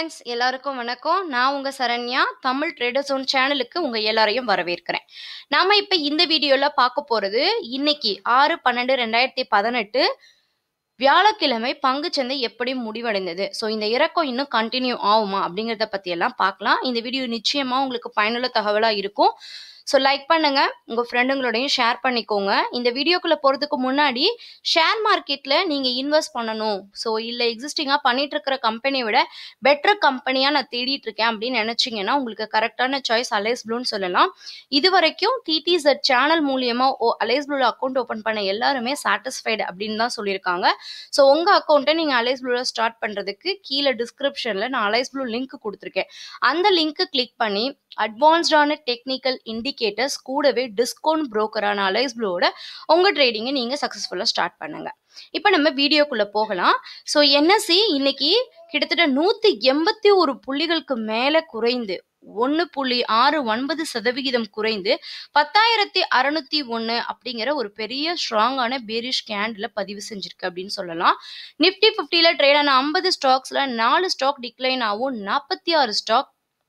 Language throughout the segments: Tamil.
ஃப்ரெண்ட்ஸ் எல்லாருக்கும் வணக்கம் நான் உங்க சரண்யா தமிழ் ட்ரேடர் ஜோன் சேனலுக்கு உங்க எல்லாரையும் வரவேற்கிறேன் நாம இப்ப இந்த வீடியோல பார்க்க போறது இன்னைக்கு ஆறு பன்னெண்டு ரெண்டாயிரத்தி பதினெட்டு வியாழக்கிழமை பங்குச்சந்தை எப்படி முடிவடைந்தது ஸோ இந்த இறக்கம் இன்னும் கண்டினியூ ஆகுமா அப்படிங்கிறத பத்தி எல்லாம் பார்க்கலாம் இந்த வீடியோ நிச்சயமா உங்களுக்கு பயனுள்ள தகவலா இருக்கும் ஸோ லைக் பண்ணுங்க உங்க ஃப்ரெண்டுங்களோடையும் ஷேர் பண்ணிக்கோங்க இந்த வீடியோக்குள்ள போறதுக்கு முன்னாடி ஷேர் மார்க்கெட்ல நீங்க இன்வெஸ்ட் பண்ணணும் ஸோ இல்ல எக்ஸிஸ்டிங்கா பண்ணிட்டு இருக்கிற கம்பெனியை விட பெட்டர் கம்பெனியா நான் தேடிட்டு இருக்கேன் அப்படின்னு நினைச்சீங்கன்னா உங்களுக்கு கரெக்டான சாய்ஸ் அலைஸ் ப்ளூன்னு சொல்லலாம் இது வரைக்கும் டிடிசெட் சேனல் மூலியமா ஓ அலைஸ் ப்ளூல அக்கௌண்ட் ஓப்பன் பண்ண எல்லாருமே சாட்டிஸ்ஃபைடு அப்படின்னு தான் சொல்லியிருக்காங்க ஸோ உங்க அக்கௌண்ட்டை நீங்க அலைஸ் ப்ளூல ஸ்டார்ட் பண்றதுக்கு கீழே டிஸ்கிரிப்ஷன்ல நான் அலைஸ் ப்ளூ லிங்க் கொடுத்துருக்கேன் அந்த லிங்க் கிளிக் பண்ணி அட்வான்ஸ்டான டெக்னிக்கல் இண்டிகேட்டர்ஸ் கூடவே டிஸ்கவுண்ட் புரோக்கரான அலைஸ் ப்ளூவோட உங்க ட்ரேடிங்கை நீங்க சக்ஸஸ்ஃபுல்லாக ஸ்டார்ட் பண்ணுங்க இப்போ நம்ம வீடியோக்குள்ள போகலாம் ஸோ என்எஸ்சி இன்னைக்கு கிட்டத்தட்ட நூத்தி எண்பத்தி ஒரு புள்ளிகளுக்கு மேல குறைந்து ஒன்று புள்ளி ஆறு ஒன்பது சதவிகிதம் குறைந்து பத்தாயிரத்தி அறுநூத்தி ஒன்று அப்படிங்கிற ஒரு பெரிய ஸ்ட்ராங்கான பேரிஷ் கேண்டில் பதிவு செஞ்சிருக்கு அப்படின்னு சொல்லலாம் நிஃப்டி ஃபிஃப்டியில் ட்ரேட் ஆன ஐம்பது ஸ்டாக்ஸில் நாலு ஸ்டாக் டிக்ளைன் ஆகும் நாற்பத்தி ஆறு ஸ்டாக்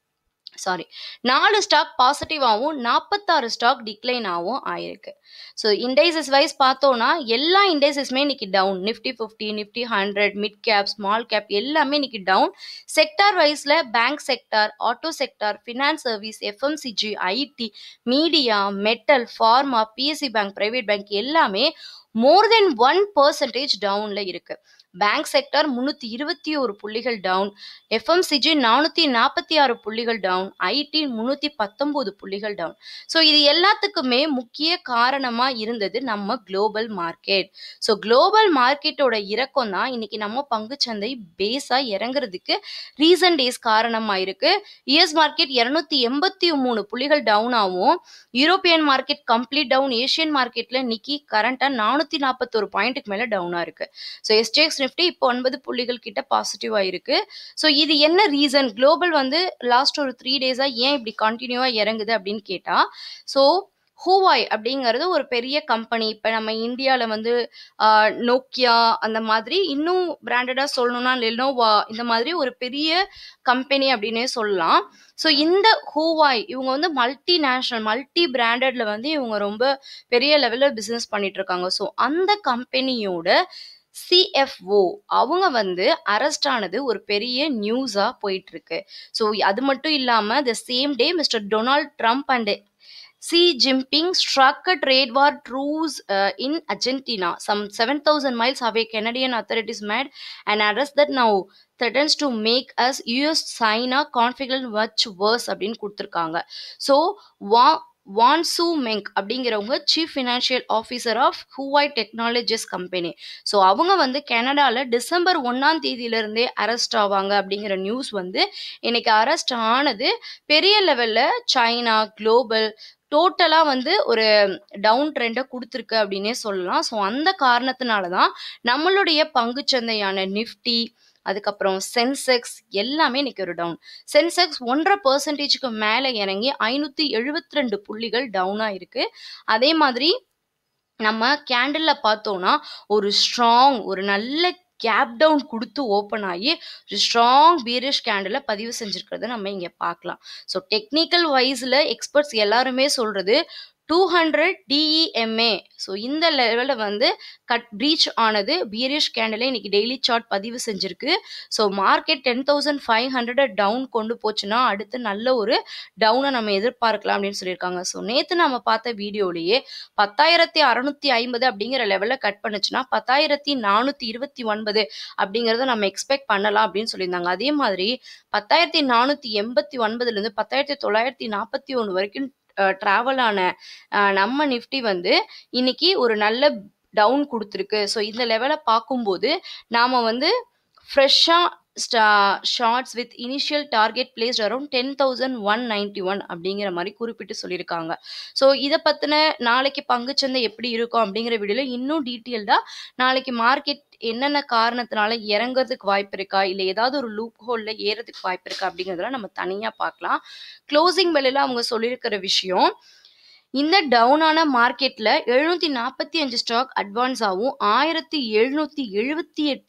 சாரி நாலு ஸ்டாக் பாசிட்டிவாகவும் நாற்பத்தாறு ஸ்டாக் டிக்ளைன் ஆகவும் ஆயிருக்கு ஸோ இண்டைசஸ் வைஸ் பார்த்தோன்னா எல்லா இண்டைசஸுமே இன்னைக்கு down Nifty fifty Nifty hundred mid cap small cap எல்லாமே இன்னைக்கு டவுன் செக்டார் வைஸில் bank sector auto sector finance service FMCG IT media metal pharma PSU bank private bank எல்லாமே மோர் தென் ஒன் பர்சன்டேஜ் டவுனில் இருக்கு பேங்க் செக்டர் முன்னூத்தி இருபத்தி ஒரு புள்ளிகள் டவுன் எஃப்எம்சிஜி நானூத்தி நாற்பத்தி ஆறு புள்ளிகள் டவுன் ஐடி முன்னூத்தி பத்தொன்பது புள்ளிகள் டவுன் ஸோ இது எல்லாத்துக்குமே முக்கிய காரணமா இருந்தது நம்ம குளோபல் மார்க்கெட் ஸோ குளோபல் மார்க்கெட்டோட இறக்கம் தான் இன்னைக்கு நம்ம பங்குச்சந்தை பேஸா இறங்குறதுக்கு ரீசன்ட் டேஸ் காரணமா இருக்கு யுஎஸ் மார்க்கெட் இருநூத்தி எண்பத்தி மூணு புள்ளிகள் டவுன் ஆகும் European market complete down Asian மார்க்கெட்ல இன்னைக்கு கரண்டா நானூத்தி நாற்பத்தொரு பாயிண்ட்டுக்கு மேல டவுனா இருக்கு ஸோ எஸ்டேக்ஸ் நிஃப்டி இப்போ ஒன்பது புள்ளிகள் கிட்ட பாசிட்டிவா இருக்கு ஸோ இது என்ன ரீசன் குளோபல் வந்து லாஸ்ட் ஒரு த்ரீ டேஸா ஏன் இப்படி கண்டினியூவா இறங்குது அப்படின்னு கேட்டா ஸோ ஹூவாய் அப்படிங்கிறது ஒரு பெரிய கம்பெனி இப்போ நம்ம இந்தியாவில் வந்து நோக்கியா அந்த மாதிரி இன்னும் பிராண்டடாக சொல்லணும்னா லெனோவா இந்த மாதிரி ஒரு பெரிய கம்பெனி அப்படின்னே சொல்லலாம் ஸோ இந்த ஹூவாய் இவங்க வந்து மல்டி நேஷனல் மல்டி பிராண்டட்ல வந்து இவங்க ரொம்ப பெரிய லெவலில் பிஸ்னஸ் பண்ணிட்டு இருக்காங்க ஸோ அந்த கம்பெனியோட சிஎஃப்ஓ அவங்க வந்து அரெஸ்ட் ஆனது ஒரு பெரிய நியூஸா போயிட்டு இருக்கு ஸோ அது மட்டும் இல்லாம the same day Mister Donald Trump and Xi Jinping struck a trade war truce uh, in Argentina, some 7,000 miles away. Canadian authorities made an arrest that now threatens to make us US China conflict much worse அப்படின்னு கொடுத்துருக்காங்க ஸோ வா வான் சூ மெங் அப்படிங்கிறவங்க chief financial officer of Huawei technologies company so அவங்க வந்து கனடாவில் டிசம்பர் ஒன்றாம் தேதியிலிருந்தே அரெஸ்ட் ஆவாங்க அப்படிங்கிற நியூஸ் வந்து இன்னைக்கு அரெஸ்ட் ஆனது பெரிய லெவலில் சைனா குளோபல் டோட்டலாக வந்து ஒரு டவுன் ட்ரெண்டை கொடுத்துருக்கு அப்படின்னே சொல்லலாம் ஸோ அந்த காரணத்தினால தான் நம்மளுடைய பங்குச்சந்தையான நிஃப்டி அதுக்கப்புறம் சென்செக்ஸ் எல்லாமே இன்னைக்கு ஒரு டவுன் சென்செக்ஸ் ஒன்றரை பர்சன்டேஜுக்கு மேலே இறங்கி ஐநூற்றி எழுபத்தி ரெண்டு புள்ளிகள் டவுனாக இருக்கு அதே மாதிரி நம்ம கேண்டில்ல பார்த்தோம்னா ஒரு ஸ்ட்ராங் ஒரு நல்ல கேப் டவுன் கொடுத்து ஓப்பன் ஆகி ஒரு ஸ்ட்ராங் பீரிஷ் கேண்டில் பதிவு செஞ்சுருக்கிறத நம்ம இங்கே பார்க்கலாம் ஸோ டெக்னிக்கல் வைஸில் எக்ஸ்பர்ட்ஸ் எல்லாருமே சொல்கிறது டூ ஹண்ட்ரட் டிஇஎம்ஏ ஸோ இந்த லெவலில் வந்து கட் ப்ரீச் ஆனது பியரிஷ் கேண்டில் இன்னைக்கு டெய்லி சார்ட் பதிவு செஞ்சிருக்கு so market ten thousand five hundred down கொண்டு போச்சுன்னா அடுத்து நல்ல ஒரு டவுனை நம்ம எதிர்பார்க்கலாம் அப்படின்னு சொல்லியிருக்காங்க ஸோ நேற்று நம்ம பார்த்த வீடியோலேயே பத்தாயிரத்தி அறநூத்தி ஐம்பது அப்படிங்கிற லெவலில் கட் பண்ணுச்சுன்னா பத்தாயிரத்தி நானூற்றி இருபத்தி ஒன்பது அப்படிங்கிறத நம்ம எக்ஸ்பெக்ட் பண்ணலாம் அப்படின்னு சொல்லியிருந்தாங்க அதே மாதிரி பத்தாயிரத்தி நானூற்றி எண்பத்தி ஒன்பதுலேருந்து பத்தாயிரத்தி தொள்ளாயிரத்தி நாற்பத்தி ஒன்று வரைக்கும் ட்ராவல் ஆன நம்ம நிஃப்டி வந்து இன்னைக்கு ஒரு நல்ல டவுன் கொடுத்துருக்கு ஸோ இந்த லெவலை பார்க்கும்போது நாம் வந்து ஃப்ரெஷ்ஷாக ஸ்டா shorts with initial target placed around ten thousand one ninety one அப்படிங்கிற மாதிரி குறிப்பிட்டு சொல்லியிருக்காங்க ஸோ இதை பற்றின நாளைக்கு பங்குச்சந்தை எப்படி இருக்கும் அப்படிங்கிற வீடியோவில் இன்னும் டீட்டெயில்டாக நாளைக்கு மார்க்கெட் என்னென்ன காரணத்தினால இறங்குறதுக்கு வாய்ப்பு இருக்கா இல்லை ஏதாவது ஒரு லூப் ஹோலில் ஏறதுக்கு வாய்ப்பு இருக்கா அப்படிங்கிறதெல்லாம் நம்ம தனியாக பார்க்கலாம் க்ளோசிங் வெளியில் அவங்க சொல்லியிருக்கிற விஷயம் இந்த டவுனான மார்க்கெட்டில் எழுநூற்றி நாற்பத்தி அஞ்சு ஸ்டாக் அட்வான்ஸ் ஆகும் ஆயிரத்தி எழுநூற்றி எழுபத்தி எட்டு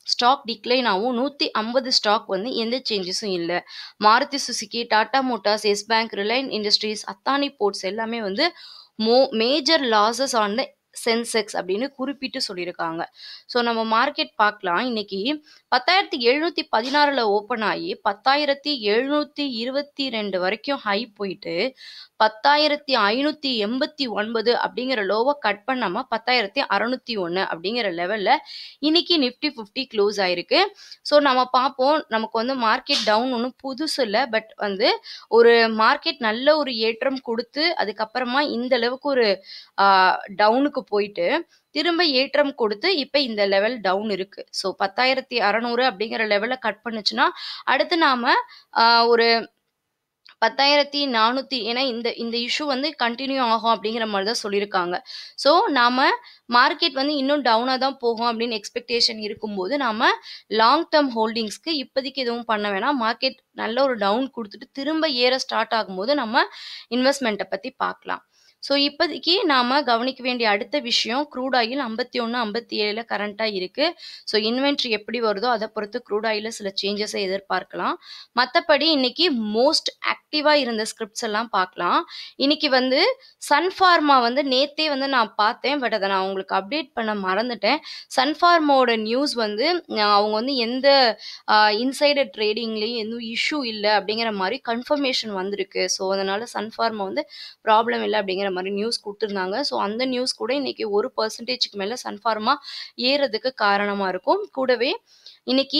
ஸ்டாக் டிக்ளைன் ஆகும் நூற்றி ஐம்பது ஸ்டாக் வந்து எந்த சேஞ்சஸும் இல்லை Maruti Suzuki Tata Motors Yes bank Reliance Industries Adani Ports எல்லாமே வந்து மோ major losses on the Sensex அப்படின்னு குறிப்பிட்டு சொல்லியிருக்காங்க ஸோ நம்ம மார்க்கெட் பார்க்கலாம் இன்னைக்கு பத்தாயிரத்தி எழுநூத்தி பதினாறுல ஓப்பன் ஆகி பத்தாயிரத்தி எழுநூத்தி இருபத்தி ரெண்டு வரைக்கும் ஹை போயிட்டு பத்தாயிரத்தி ஐநூத்தி எண்பத்தி ஒன்பது அப்படிங்கிற லோவை கட் பண்ணாம பத்தாயிரத்தி அறுநூத்தி ஒன்று அப்படிங்கிற லெவல்ல இன்னைக்கு நிஃப்டி ஃபிஃப்டி க்ளோஸ் ஆயிருக்கு ஸோ நம்ம பார்ப்போம் நமக்கு வந்து மார்க்கெட் டவுன் ஒன்றும் புதுசு இல்லை பட் வந்து ஒரு மார்க்கெட் நல்ல ஒரு ஏற்றம் கொடுத்து அதுக்கப்புறமா இந்த அளவுக்கு ஒரு டவுனுக்கு போயிட்டு திரும்ப ஏற்றம் கொடுத்து இப்போ இந்த லெவல் டவுன் இருக்கு ஸோ பத்தாயிரத்தி அறநூறு அப்படிங்கிற லெவலில் கட் பண்ணுச்சுன்னா அடுத்து நாம ஆஹ் ஒரு பத்தாயிரத்தி நானூற்றி ஏன்னா இந்த இந்த இஷ்யூ வந்து கண்டினியூ ஆகும் அப்படிங்கிற மாதிரி தான் சொல்லியிருக்காங்க ஸோ நாம மார்க்கெட் வந்து இன்னும் டவுனாக தான் போகும் அப்படின்னு எக்ஸ்பெக்டேஷன் இருக்கும்போது நாம லாங் டேர்ம் ஹோல்டிங்ஸ்க்கு இப்போதைக்கு எதுவும் பண்ண வேணாம் மார்க்கெட் நல்ல ஒரு டவுன் கொடுத்துட்டு திரும்ப ஏற ஸ்டார்ட் ஆகும்போது நம்ம இன்வெஸ்ட்மெண்ட்டை பற்றி பார்க்கலாம் ஸோ இப்போதைக்கு நாம் கவனிக்க வேண்டிய அடுத்த விஷயம் க்ரூட் ஆயில் ஐம்பத்தி ஒன்று ஐம்பத்தி ஏழில் கரண்ட்டாக இருக்குது ஸோ இன்வென்ட்ரி எப்படி வருதோ அதை பொறுத்து க்ரூட் ஆயிலில் சில சேஞ்சஸை எதிர்பார்க்கலாம் மற்றபடி இன்னைக்கு மோஸ்ட் ஆக்டிவாக இருந்த ஸ்கிரிப்ட்ஸ் எல்லாம் பார்க்கலாம் இன்னைக்கு வந்து சன்ஃபார்மா வந்து நேத்தே வந்து நான் பார்த்தேன் பட் அதை நான் உங்களுக்கு அப்டேட் பண்ண மறந்துட்டேன் சன்ஃபார்மாவோட நியூஸ் வந்து அஹ் அவங்க வந்து எந்த இன்சைடர் ட்ரேடிங்லேயும் எதுவும் இஷ்யூ இல்லை அப்படிங்கிற மாதிரி கன்ஃபர்மேஷன் வந்திருக்கு ஸோ அதனால சன்ஃபார்மா வந்து ப்ராப்ளம் இல்லை அப்படிங்கிற மாதிரி நியூஸ் கொடுத்துருந்தாங்க ஸோ அந்த நியூஸ் கூட இன்னைக்கு ஒரு பர்சன்டேஜ்க்கு மேலே சன்ஃபார்மா ஏறதுக்கு காரணமாக இருக்கும் கூடவே இன்னைக்கு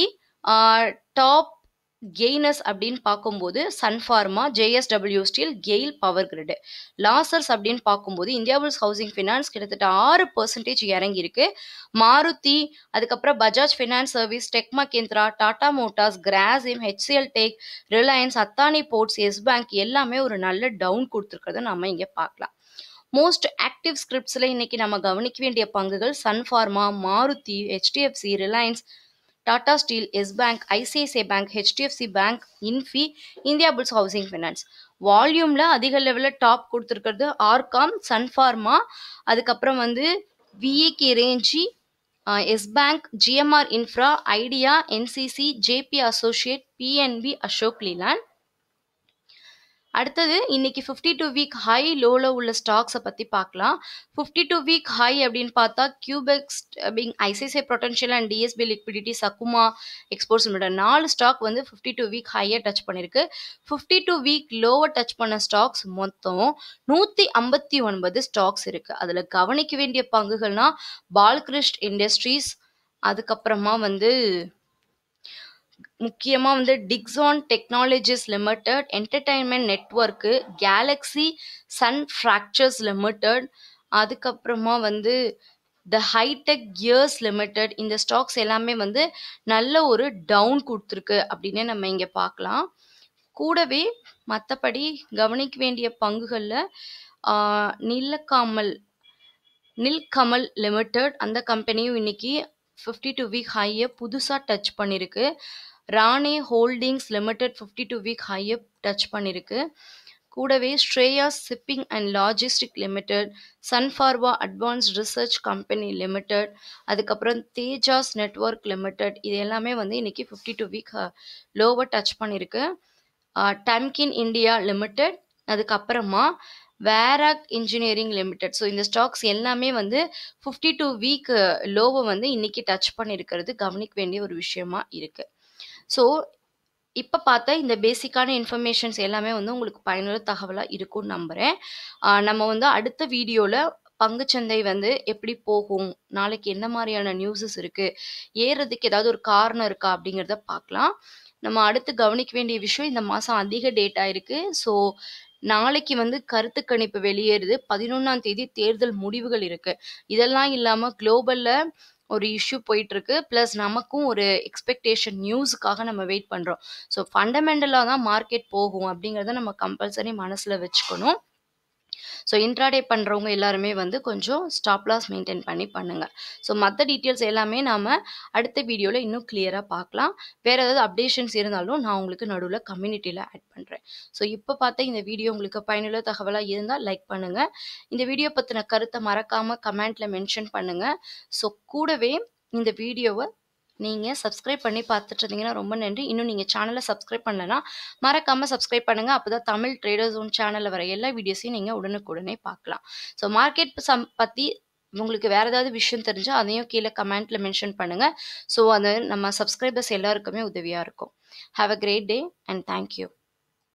டாப் கெய்னஸ் அப்படின்னு பார்க்கும்போது Sun Pharma JSW steel GAIL power grid losers அப்படின்னு பார்க்கும்போது இந்தியாபுல்ஸ் ஹவுசிங் ஃபினான்ஸ் கிட்டத்தட்ட ஆறு பர்சன்டேஜ் இறங்கியிருக்கு மாருதி அதுக்கப்புறம் Bajaj finance service tech Mahindra Tata Motors Grasim HCL tech Reliance Adani Ports Yes bank எல்லாமே ஒரு நல்ல டவுன் கொடுத்துருக்கிறத நம்ம இங்கே பார்க்கலாம் மோஸ்ட் ஆக்டிவ் ஸ்கிரிப்ட்ஸில் இன்னைக்கு நம்ம கவனிக்க வேண்டிய பங்குகள் Sun Pharma Maruti HDFC Reliance Tata steel Yes bank ICICI bank HDFC bank Infy India bulls housing finance வால்யூமில் அதிக லெவலில் டாப் கொடுத்துருக்கிறது ஆர்காம் சன்ஃபார்மா அதுக்கப்புறம் வந்து Vakrangee Yes bank GMR infra Idea NCC JP associate PNB Ashok Leyland அடுத்தது இன்னைக்கு ஃபிஃப்டி டூ வீக் ஹை லோவில் உள்ள ஸ்டாக்ஸை பற்றி பார்க்கலாம் ஃபிஃப்டி டூ வீக் ஹை அப்படின்னு பார்த்தா கியூபெக்ஸ் பிங் ICICI potential and DSP liquidity Sakuma exports limited நாலு ஸ்டாக் வந்து ஃபிஃப்டி டூ வீக் ஹையை டச் பண்ணியிருக்கு ஃபிஃப்டி டூ வீக் லோவை டச் பண்ண ஸ்டாக்ஸ் மொத்தம் நூற்றி ஐம்பத்தி ஒன்பது ஸ்டாக்ஸ் இருக்குது அதில் கவனிக்க வேண்டிய பங்குகள்னா பால்கிருஷ்ட் இண்டஸ்ட்ரீஸ் அதுக்கப்புறமா வந்து முக்கியமாக வந்து Dixon technologies limited entertainment network Galaxy சன் ஃப்ராக்சர்ஸ் லிமிடெட் அதுக்கப்புறமா வந்து த ஹைடெக் கியர்ஸ் லிமிடெட் இந்த ஸ்டாக்ஸ் எல்லாமே வந்து நல்ல ஒரு டவுன் கொடுத்துருக்கு அப்படின்னு நம்ம இங்கே பார்க்கலாம் கூடவே மற்றபடி கவனிக்க வேண்டிய பங்குகளில் நிலக்காமல் நில்கமல் லிமிடெட் அந்த கம்பெனியும் இன்னைக்கு ஃபிஃப்டி டூ வீக் ஹையை புதுசாக டச் பண்ணியிருக்கு Rane holdings limited fifty two week ஹையை டச் பண்ணியிருக்கு கூடவே Shreya shipping and logistic limited Sun Pharma advance research company limited அதுக்கப்புறம் தேஜாஸ் நெட்ஒர்க் லிமிடெட் இது எல்லாமே வந்து இன்னைக்கு ஃபிஃப்டி டூ வீக் லோவை டச் பண்ணியிருக்கு டம்கின் இந்தியா லிமிடெட் அதுக்கப்புறமா வேராக் இன்ஜினியரிங் லிமிடெட் ஸோ இந்த ஸ்டாக்ஸ் எல்லாமே வந்து ஃபிஃப்டி டூ வீக் லோவை வந்து இன்னைக்கு டச் பண்ணியிருக்கிறது கவனிக்க வேண்டிய ஒரு விஷயமா இருக்கு ஸோ இப்போ பார்த்தா இந்த பேசிக்கான இன்ஃபர்மேஷன்ஸ் எல்லாமே வந்து உங்களுக்கு பயனுள்ள தகவலாக இருக்கும்னு நம்புகிறேன் நம்ம வந்து அடுத்த வீடியோவில் பங்குச்சந்தை வந்து எப்படி போகும் நாளைக்கு என்ன மாதிரியான நியூஸஸ் இருக்குது ஏறுறதுக்கு ஏதாவது ஒரு காரணம் இருக்கா அப்படிங்கிறத பார்க்கலாம் நம்ம அடுத்து கவனிக்க வேண்டிய விஷயம் இந்த மாதம் அதிக டேட்டா இருக்குது ஸோ நாளைக்கு வந்து கருத்து கணிப்பு வெளியேறுது பதினொன்றாம் தேதி தேர்தல் முடிவுகள் இருக்கு இதெல்லாம் இல்லாமல் குளோபலில் ஒரு இஷ்யூ போயிட்டு இருக்கு ப்ளஸ் நமக்கும் ஒரு எக்ஸ்பெக்டேஷன் நியூஸுக்காக நம்ம வெயிட் பண்ணுறோம் ஸோ ஃபண்டமெண்டலாக தான் மார்க்கெட் போகும் அப்படிங்கிறத நம்ம கம்பல்சரி மனசில் வச்சுக்கணும் ஸோ இன்ட்ராடே பண்ணுறவங்க எல்லாருமே வந்து கொஞ்சம் ஸ்டாப் லாஸ் மெயின்டைன் பண்ணி பண்ணுங்கள் ஸோ மற்ற டீட்டெயில்ஸ் எல்லாமே நாம் அடுத்த வீடியோவில் இன்னும் கிளியராக பார்க்கலாம் வேறு ஏதாவது அப்டேஷன்ஸ் இருந்தாலும் நான் உங்களுக்கு நடுவில் கம்யூனிட்டியில் ஆட் பண்ணுறேன் ஸோ இப்போ பார்த்த இந்த வீடியோ உங்களுக்கு பயனுள்ள தகவலாக இருந்தால் லைக் பண்ணுங்கள் இந்த வீடியோ பற்றின கருத்தை மறக்காமல் கமெண்ட்டில் மென்ஷன் பண்ணுங்கள் ஸோ கூடவே இந்த வீடியோவை நீங்கள் சப்ஸ்கிரைப் பண்ணி பார்த்துட்டு இருந்தீங்கன்னா ரொம்ப நன்றி இன்னும் நீங்கள் சேனலை சப்ஸ்கிரைப் பண்ணலன்னா மறக்காமல் சப்ஸ்கிரைப் பண்ணுங்கள் அப்போ தான் தமிழ் ட்ரேடர் ஜோன் சேனலில் வர எல்லா வீடியோஸையும் நீங்கள் உடனுக்குடனே பார்க்கலாம் ஸோ மார்க்கெட் சம் பற்றி உங்களுக்கு வேறு ஏதாவது விஷயம் தெரிஞ்சால் அதையும் கீழே கமெண்ட்டில் மென்ஷன் பண்ணுங்கள் ஸோ அது நம்ம சப்ஸ்கிரைபர்ஸ் எல்லாருக்குமே உதவியாக இருக்கும் have a great day and thank you